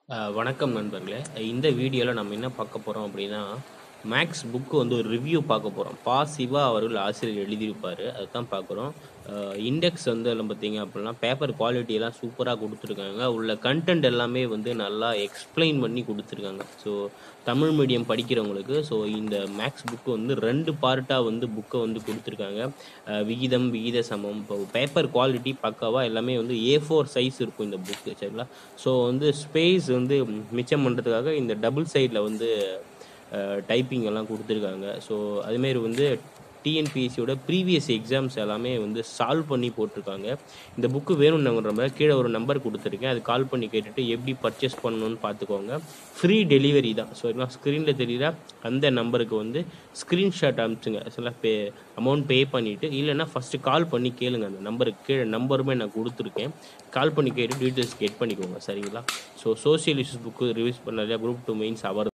அ வணக்கம் நண்பர்களே. இந்த வீடியோல நம்ம என்ன பார்க்க போறோம் அப்படின்னா, மேக்ஸ் புக் வந்து ஒரு ரிவ்யூ பார்க்க போறோம். பா. சிவா அவர்கள் ஆசிரியர் எழுதியிருப்பாரு. அதுதான் பார்க்குறோம். அ இண்டெக்ஸ் வந்து எல்லாம் பார்த்தீங்க அப்படின்னா, பேப்பர் குவாலிட்டி எல்லாம் சூப்பரா குடுத்துருக்காங்க. உள்ள கன்டென்ட் எல்லாமே வந்து நல்லா எக்ஸ்ப்ளைன் பண்ணி குடுத்துருக்காங்க. ஸோ தமிழ் மீடியம் படிக்கிறவங்களுக்கு ஸோ இந்த மேக்ஸ் புக் வந்து 2 பார்ட்டா வந்து புக்க வந்து குடுத்துருக்காங்க. அ விகிதம், விகித சமம், இப்போ பேப்பர் குவாலிட்டி பக்காவா எல்லாமே வந்து ஏ4 சைஸ் இருக்கும் இந்த புக்கு சரிங்களா? ஸோ வந்து ஸ்பேஸ் வந்து மிச்சம் பண்றதுக்காக இந்த டபுள் சைட்ல வந்து அ டைப்பிங் எல்லாம் குடுத்துருக்காங்க. ஸோ அதுமாரி வந்து டிஎன்பிஎஸ்சியோட ப்ரீவியஸ் எக்ஸாம்ஸ் எல்லாமே வந்து சால்வ் பண்ணி போட்டுருக்காங்க. இந்த புக் வேணும்னவங்க கீழ ஒரு நம்பர் குடுத்துருக்கேன். அது கால் பண்ணி கேட்டுட்டு எப்படி பர்ச்சேஸ் பண்ணணும்னு பார்த்துக்கோங்க. ஃப்ரீ டெலிவரி தான். சரிங்களா? ஸ்க்ரீன்ல தெரியிற அந்த நம்பருக்கு வந்து ஸ்க்ரீன்ஷாட் அனுப்பிச்சுங்க. சரிங்களா? பே அமௌண்ட் பே பண்ணிட்டு, இல்லன்னா ஃபர்ஸ்ட்டு கால் பண்ணி கேளுங்க. அந்த நம்பருக்கு கீழ நம்பருமே நான் குடுத்துருக்கேன். கால் பண்ணி கேட்டு டீட்டெயில்ஸ் கெட் பண்ணிக்கோங்க. சரிங்களா? So social issues book revise பண்ண இல்லையா குரூப் 2 மெயின்ஸ் அவர்